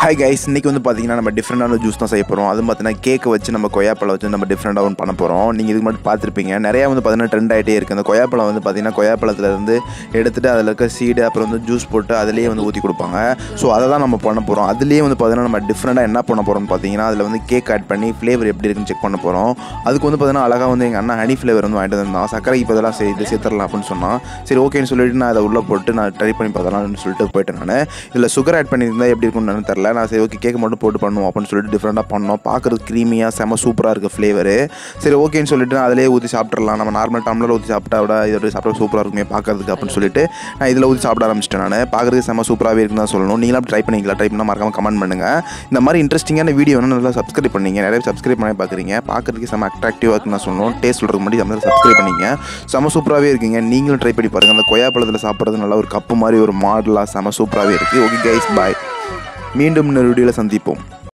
hi guys இன்றைக்கி வந்து பார்த்தீங்கன்னா நம்ம டிஃப்ரெண்டான ஜூஸ் தான் செய்ய போகிறோம் அதுவும் பார்த்தீங்கன்னா கேக்கை வச்சு நம்ம கொய்யாப்பழம் வச்சு நம்ம டிஃப்ரெண்டாக ஒன்று பண்ண போகிறோம் நீங்கள் இதுக்கு மட்டும் பார்த்துருப்பீங்க நிறையா வந்து பார்த்தீங்கன்னா ட்ரெண்ட் ஆகிட்டே இருக்குது அந்த கொய்யாப்பழம் வந்து பார்த்தீங்கன்னா கொய்யாப்பழத்துல இருந்து எடுத்துகிட்டு அதில் இருக்க சீடு அப்புறம் வந்து ஜூஸ் போட்டு அதிலேயே வந்து ஊற்றி கொடுப்பாங்க ஸோ அதை தான் நம்ம பண்ண போகிறோம் அதுலேயே வந்து பார்த்தீங்கன்னா நம்ம டிஃப்ரெண்டாக என்ன பண்ண போகிறோம்னு பார்த்தீங்கன்னா அதில் வந்து கேக் ஆட் பண்ணி ஃப்ளேவர் எப்படி இருக்குன்னு செக் பண்ண போகிறோம் அதுக்கு வந்து பார்த்தீங்கன்னா அழகாக வந்து எங்கள் அண்ணன் ஹனி ஃப்ளேவர் வந்து வாங்கிட்டு வந்தான் சக்கரை இப்போ இதெல்லாம் சரி இது சேர்த்துடலாம் அப்படின்னு சொன்னான் சரி ஓகேன்னு சொல்லிட்டு நான் அதை உள்ளே போட்டு நான் ட்ரை பண்ணி பார்த்தலாம்னு சொல்லிட்டு போயிட்டேன் நான் இதில் சுகர் ஆட் பண்ணியிருந்தா எப்படி இருக்கும்னு எனக்கு தெரில நான் சரி ஓகே கேக் மட்டும் போட்டு பண்ணுவோம் அப்படின்னு சொல்லிட்டு டிஃப்ரெண்ட்டாக பண்ணோம் பார்க்குறது க்ரீமியாக செம சூப்பராக இருக்குது ஃப்ளேவரு சரி ஓகேன்னு சொல்லிட்டு நான் அதிலே ஊற்றி சாப்பிட்றலாம் நம்ம நார்மல் டம்ளர் ஊற்றி சாப்பிட்டா விட இதோட சாப்பிட்டா சூப்பராக இருக்குமே பார்க்கறதுக்கு அப்படின்னு சொல்லிட்டு நான் இதில் ஊற்றி சாப்பிட ஆரம்பிச்சிட்டேன் நான் பார்க்குறதுக்கு செம சூப்பராகவே இருக்குன்னு தான் சொல்லணும் நீங்களும் ட்ரை பண்ணிக்கலாம் ட்ரை பண்ணால் மறக்காம கமெண்ட் பண்ணுங்கள் இந்த மாதிரி இன்ட்ரெஸ்டிங்கான வீடியோ வந்து நல்லா சப்ஸ்கிரைப் பண்ணீங்க நிறைய சப்ஸ்கிரைப் பண்ணி பார்க்குறீங்க பார்க்குறதுக்கு செம அட்ராக்டிவாக இருக்குன்னு நான் சொல்லணும் டேஸ்ட் சொல்கிறதுக்கு முன்னாடி நம்ம சப்ஸ்கிரைப் பண்ணிங்க செம சூப்பராகவே இருக்குங்க நீங்களும் ட்ரை பண்ணி பாருங்கள் அந்த கொய்யாப்பழத்தில் சாப்பிட்றது நல்லா ஒரு கப்பு மாதிரி ஒரு மாடலாக செம சூப்பராகவே இருக்குது ஓகே கைஸ் பாய் மீண்டும் இன்னொரு வீடியோவில் சந்திப்போம்